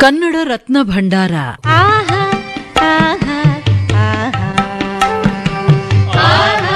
ಕನ್ನಡ ರತ್ನ ಭಂಡಾರ ಆಹಾ ಆಹಾ ಆಹಾ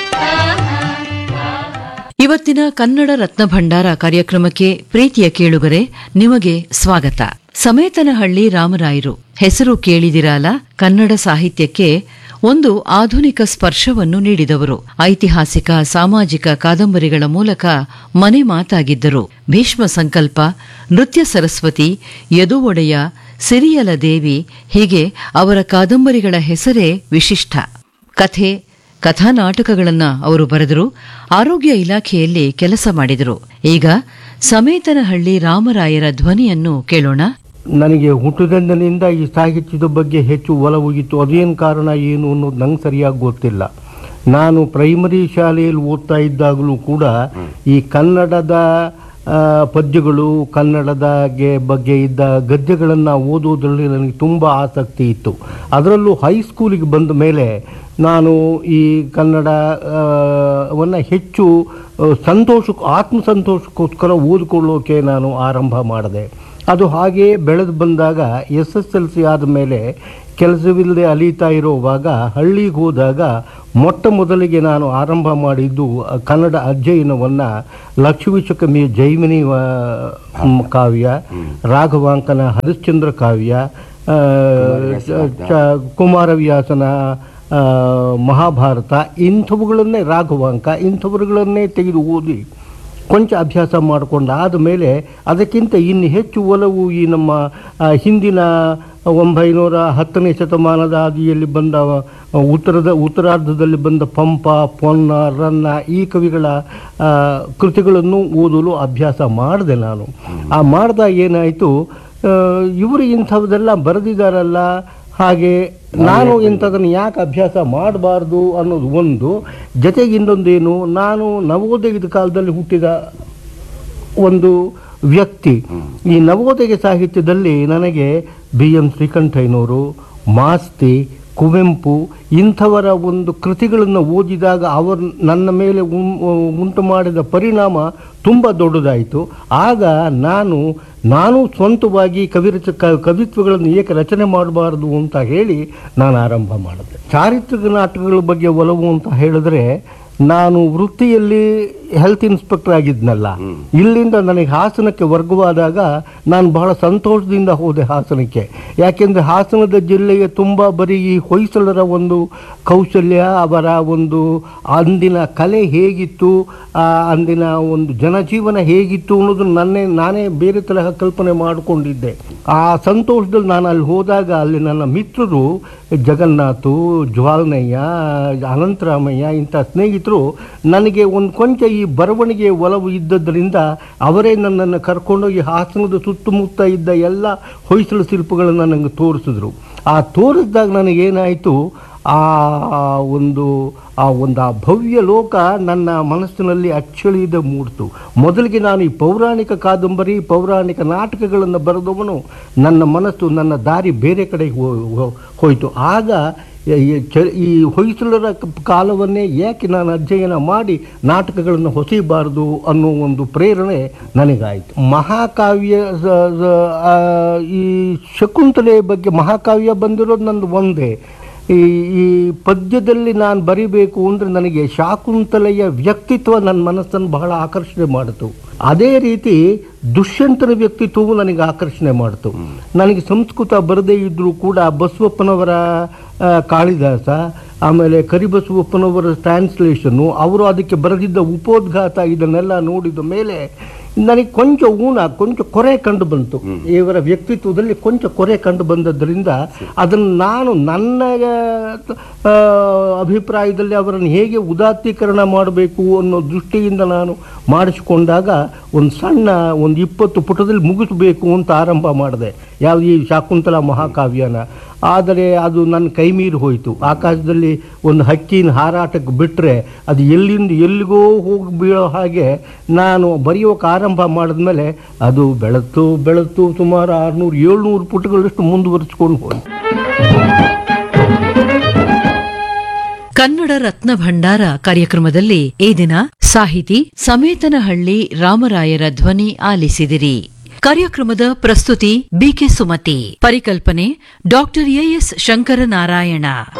ಇವತ್ತಿನ ಕನ್ನಡ ರತ್ನ ಭಂಡಾರ ಕಾರ್ಯಕ್ರಮಕ್ಕೆ ಪ್ರೀತಿಯ ಕೇಳುಗರೆ ನಿಮಗೆ ಸ್ವಾಗತ ಸಮೇತನಹಳ್ಳಿ ರಾಮರಾಯರು ಹೆಸರು ಕೇಳಿದಿರಲ್ಲ ಕನ್ನಡ ಸಾಹಿತ್ಯಕ್ಕೆ ಒಂದು ಆಧುನಿಕ ಸ್ಪರ್ಶವನ್ನು ನೀಡಿದವರು ಐತಿಹಾಸಿಕ ಸಾಮಾಜಿಕ ಕಾದಂಬರಿಗಳ ಮೂಲಕ ಮನೆ ಮಾತಾಗಿದ್ದರು ಭೀಷ್ಮ ಸಂಕಲ್ಪ ನೃತ್ಯ ಸರಸ್ವತಿ ಯದು ಒಡೆಯ ಸಿರಿಯಲ ದೇವಿ ಹೀಗೆ ಅವರ ಕಾದಂಬರಿಗಳ ಹೆಸರೇ ವಿಶಿಷ್ಟ ಕಥೆ ಕಥಾನಾಟಕಗಳನ್ನ ಅವರು ಬರೆದರು ಆರೋಗ್ಯ ಇಲಾಖೆಯಲ್ಲಿ ಕೆಲಸ ಮಾಡಿದರು ಈಗ ಸಮೇತನಹಳ್ಳಿ ರಾಮರಾಯರ ಧ್ವನಿಯನ್ನು ಕೇಳೋಣ ನನಗೆ ಹುಟ್ಟುದಂದಿನಿಂದ ಈ ಸಾಹಿತ್ಯದ ಬಗ್ಗೆ ಹೆಚ್ಚು ಒಲವು ಇತ್ತು ಅದೇನು ಕಾರಣ ಏನು ಅನ್ನೋದು ನಂಗೆ ಸರಿಯಾಗಿ ಗೊತ್ತಿಲ್ಲ ನಾನು ಪ್ರೈಮರಿ ಶಾಲೆಯಲ್ಲಿ ಓದ್ತಾ ಇದ್ದಾಗಲೂ ಕೂಡ ಈ ಕನ್ನಡದ ಆ, ಪದ್ಯಗಳು ಕನ್ನಡದ ಗೆ- ಬಗ್ಗೆ ಇದ್ದ ಗದ್ಯಗಳನ್ನು ಓದುವುದರಲ್ಲಿ ನನಗೆ ತುಂಬ ಆಸಕ್ತಿ ಇತ್ತು ಅದರಲ್ಲೂ ಹೈಸ್ಕೂಲಿಗೆ ಬಂದ ಮೇಲೆ ನಾನು ಈ ಕನ್ನಡ ಆ, ವನ್ನ ಹೆಚ್ಚು ಆ, ಸಂತೋಷ ಆತ್ಮಸಂತೋಷಕ್ಕೋಸ್ಕರ ಓದಿಕೊಳ್ಳೋಕೆ ನಾನು ಆರಂಭ ಮಾಡಿದೆ ಅದು ಹಾಗೆಯೇ ಬೆಳೆದು ಬಂದಾಗ ಎಸ್ ಎಸ್ ಎಲ್ ಸಿ ಆದಮೇಲೆ ಕೆಲಸವಿಲ್ಲದೆ ಅಲೀತಾ ಇರುವಾಗ ಹಳ್ಳಿಗೆ ಹೋದಾಗ ಮೊಟ್ಟ ಮೊದಲಿಗೆ ನಾನು ಆರಂಭ ಮಾಡಿದ್ದು ಅ, ಕನ್ನಡ ಅಧ್ಯಯನವನ್ನು ಲಕ್ಷ್ಮೀಚಕಮಿ ಜೈಮಿನಿ ವ- ಮ್, ಕಾವ್ಯ ರಾಘವಾಂಕನ ಹರಿಶ್ಚಂದ್ರ ಕಾವ್ಯ ಆ, ಚ- ಚ- ಕುಮಾರವ್ಯಾಸನ ಆ, ಮಹಾಭಾರತ ಇಂಥವುಗಳನ್ನೇ ರಾಘವಾಂಕ ಇಂಥವುಗಳನ್ನೇ ತೆಗೆದು ಓದಿ ಕೊಂಚ ಅಭ್ಯಾಸ ಮಾಡಿಕೊಂಡು ಆದಮೇಲೆ ಅದಕ್ಕಿಂತ ಇನ್ನು ಹೆಚ್ಚು ಒಲವು ಈ ನಮ್ಮ ಆ, ಹಿಂದಿನ ಒಂಬೈನೂರ ಹತ್ತನೇ ಶತಮಾನದ ಆದಿಯಲ್ಲಿ ಬಂದ ಆ, ಉತ್ತರದ ಉತ್ತರಾರ್ಧದಲ್ಲಿ ಬಂದ ಪಂಪ ಪೊನ್ನ ರನ್ನ ಈ ಕವಿಗಳ ಆ, ಕೃತಿಗಳನ್ನು ಓದಲು ಅಭ್ಯಾಸ ಮಾಡಿದೆ ನಾನು ಆ ಮಾಡಿದಾಗ ಏನಾಯಿತು ಇವರು ಇಂಥದ್ದೆಲ್ಲ ಬರೆದಿದ್ದಾರಲ್ಲ ಹಾಗೆ ನಾನು ಇಂಥದನ್ನು ಯಾಕೆ ಅಭ್ಯಾಸ ಮಾಡಬಾರ್ದು ಅನ್ನೋದು ಒಂದು ಜೊತೆಗೆ ಇನ್ನೊಂದೇನು ನಾನು ನವೋದಯದ ಕಾಲದಲ್ಲಿ ಹುಟ್ಟಿದ ಒಂದು ವ್ಯಕ್ತಿ ಈ ನವೋದಯ ಸಾಹಿತ್ಯದಲ್ಲಿ ನನಗೆ ಬಿ ಎಂ ಶ್ರೀಕಂಠಯ್ಯನವರು ಮಾಸ್ತಿ ಕುವೆಂಪು ಇಂಥವರ ಒಂದು ಕೃತಿಗಳನ್ನು ಓದಿದಾಗ ಅವರು ನನ್ನ ಮೇಲೆ ಉಂ- ಉಂಟು ಮಾಡಿದ ಪರಿಣಾಮ ತುಂಬ ದೊಡ್ಡದಾಯಿತು ಆಗ ನಾನು ನಾನು ಸ್ವಂತವಾಗಿ ಕವಿರಚ ಕ- ಕವಿತ್ವಗಳನ್ನು ಏಕೆ ರಚನೆ ಮಾಡಬಾರದು ಅಂತ ಹೇಳಿ ನಾನು ಆರಂಭ ಮಾಡಿದೆ ಚಾರಿತ್ರಿಕ ನಾಟಕಗಳ ಬಗ್ಗೆ ಒಲವು ಅಂತ ಹೇಳಿದ್ರೆ ನಾನು ವೃತ್ತಿಯಲ್ಲಿ ಹೆಲ್ತ್ ಇನ್ಸ್ಪೆಕ್ಟರ್ ಆಗಿದ್ನಲ್ಲ ಇಲ್ಲಿಂದ ನನಗೆ ಹಾಸನಕ್ಕೆ ವರ್ಗವಾದಾಗ ನಾನು ಬಹಳ ಸಂತೋಷದಿಂದ ಹೋದೆ ಹಾಸನಕ್ಕೆ ಯಾಕೆಂದರೆ ಹಾಸನದ ಜಿಲ್ಲೆಗೆ ತುಂಬ ಬರೀ ಈ ಹೊಯ್ಸಳರ ಒಂದು ಕೌಶಲ್ಯ ಅವರ ಒಂದು ಅಂದಿನ ಕಲೆ ಹೇಗಿತ್ತು ಆ ಅಂದಿನ ಒಂದು ಜನಜೀವನ ಹೇಗಿತ್ತು ಅನ್ನೋದು ನನ್ನೇ ನಾನೇ ಬೇರೆ ತರಹ ಕಲ್ಪನೆ ಮಾಡಿಕೊಂಡಿದ್ದೆ ಆ ಸಂತೋಷದಲ್ಲಿ ನಾನು ಅಲ್ಲಿ ಹೋದಾಗ ಅಲ್ಲಿ ನನ್ನ ಮಿತ್ರರು ಜಗನ್ನಾಥು ಜ್ವಾಲ್ನಯ್ಯ ಅನಂತರಾಮಯ್ಯ ಇಂಥ ಸ್ನೇಹಿತರು ನನಗೆ ಒಂದು ಕೊಂಚ ಈ ಬರವಣಿಗೆ ಒಲವು ಇದ್ದದ್ದರಿಂದ ಅವರೇ ನನ್ನನ್ನು ಕರ್ಕೊಂಡೋಗಿ ಹಾಸನದ ಸುತ್ತಮುತ್ತ ಇದ್ದ ಎಲ್ಲ ಹೊಯ್ಸಳ ಶಿಲ್ಪಗಳನ್ನು ನನಗೆ ತೋರಿಸಿದ್ರು ಆ ತೋರಿಸಿದಾಗ ನನಗೇನಾಯಿತು ಆ ಒಂದು ಆ ಒಂದು ಆ ಭವ್ಯ ಲೋಕ ನನ್ನ ಮನಸ್ಸಿನಲ್ಲಿ ಅಚ್ಚಳಿಯದೆ ಮೂಡ್ತು ಮೊದಲಿಗೆ ನಾನು ಈ ಪೌರಾಣಿಕ ಕಾದಂಬರಿ ಪೌರಾಣಿಕ ನಾಟಕಗಳನ್ನು ಬರೆದವನು ನನ್ನ ಮನಸ್ಸು ನನ್ನ ದಾರಿ ಬೇರೆ ಕಡೆಗೆ ಹೋ- ಹೋ- ಹೋಯಿತು ಆಗ ಈ ಚ- ಈ ಹೊಯ್ಸಳರ ಕ- ಕಾಲವನ್ನೇ ಏಕೆ ನಾನು ಅಧ್ಯಯನ ಮಾಡಿ ನಾಟಕಗಳನ್ನು ಹೊಸಿಬಾರದು ಅನ್ನೋ ಒಂದು ಪ್ರೇರಣೆ ನನಗಾಯಿತು ಮಹಾಕಾವ್ಯ ಸ- ಸ- ಆ, ಈ ಶಕುಂತಲೆ ಬಗ್ಗೆ ಮಹಾಕಾವ್ಯ ಬಂದಿರೋದು ನಂದು ಒಂದೇ ಈ ಈ ಪದ್ಯದಲ್ಲಿ ನಾನು ಬರಿಬೇಕು ಅಂದರೆ ನನಗೆ ಶಾಕುಂತಲೆಯ ವ್ಯಕ್ತಿತ್ವ ನನ್ನ ಮನಸ್ಸನ್ನು ಬಹಳ ಆಕರ್ಷಣೆ ಮಾಡಿತು ಅದೇ ರೀತಿ ದುಷ್ಯಂತನ ವ್ಯಕ್ತಿತ್ವವು ನನಗೆ ಆಕರ್ಷಣೆ ಮಾಡಿತು ನನಗೆ ಸಂಸ್ಕೃತ ಬರದೇ ಇದ್ದರೂ ಕೂಡ ಬಸವಪ್ಪನವರ ಆ, ಕಾಳಿದಾಸ ಆಮೇಲೆ ಕರಿಬಸವಪ್ಪನವರ ಟ್ರಾನ್ಸ್ಲೇಷನ್ನು ಅವರು ಅದಕ್ಕೆ ಬರೆದಿದ್ದ ಉಪೋದ್ಘಾತ ಇದನ್ನೆಲ್ಲ ನೋಡಿದ ಮೇಲೆ ನನಗೆ ಕೊಂಚ ಊನ ಕೊಂಚ ಕೊರೆ ಕಂಡು ಬಂತು ಇವರ ವ್ಯಕ್ತಿತ್ವದಲ್ಲಿ ಕೊಂಚ ಕೊರೆ ಕಂಡು ಬಂದದ್ದರಿಂದ ಅದನ್ನು ನಾನು ನನ್ನ ಆ, ಅಭಿಪ್ರಾಯದಲ್ಲಿ ಅವರನ್ನು ಹೇಗೆ ಉದಾತ್ತೀಕರಣ ಮಾಡಬೇಕು ಅನ್ನೋ ದೃಷ್ಟಿಯಿಂದ ನಾನು ಮಾಡಿಸಿಕೊಂಡಾಗ ಒಂದು ಸಣ್ಣ ಒಂದು ಇಪ್ಪತ್ತು ಪುಟದಲ್ಲಿ ಮುಗಿಸಬೇಕು ಅಂತ ಆರಂಭ ಮಾಡಿದೆ ಯಾವ ಈ ಶಾಕುಂತಲ ಮಹಾಕಾವ್ಯನ ಆದರೆ ಅದು ನನ್ನ ಕೈ ಮೀರಿ ಹೋಯಿತು ಆಕಾಶದಲ್ಲಿ ಒಂದು ಹಕ್ಕಿನ ಹಾರಾಟಕ್ಕೆ ಬಿಟ್ಟರೆ ಅದು ಎಲ್ಲಿಂದ ಎಲ್ಲಿಗೋ ಹೋಗಿ ಬೀಳೋ ಹಾಗೆ ನಾನು ಬರೆಯೋಕೆ ಆರಂಭ ಮಾಡಿದ್ಮೇಲೆ ಅದು ಬೆಳೆತು ಬೆಳೆತು ಸುಮಾರು ಆರುನೂರು ಏಳ್ನೂರು ಪುಟಗಳಷ್ಟು ಮುಂದುವರಿಸ್ಕೊಂಡು ಹೋಯಿತು ಕನ್ನಡ ರತ್ನ ಭಂಡಾರ ಕಾರ್ಯಕ್ರಮದಲ್ಲಿ ಈ ದಿನ ಸಾಹಿತಿ ಸಮೇತನಹಳ್ಳಿ ರಾಮರಾಯರ ಧ್ವನಿ ಆಲಿಸಿದಿರಿ ಕಾರ್ಯಕ್ರಮದ ಪ್ರಸ್ತುತಿ ಬಿಕೆ ಸುಮತಿ ಪರಿಕಲ್ಪನೆ ಡಾಕ್ಟರ್ ಎಎಸ್ ಶಂಕರನಾರಾಯಣ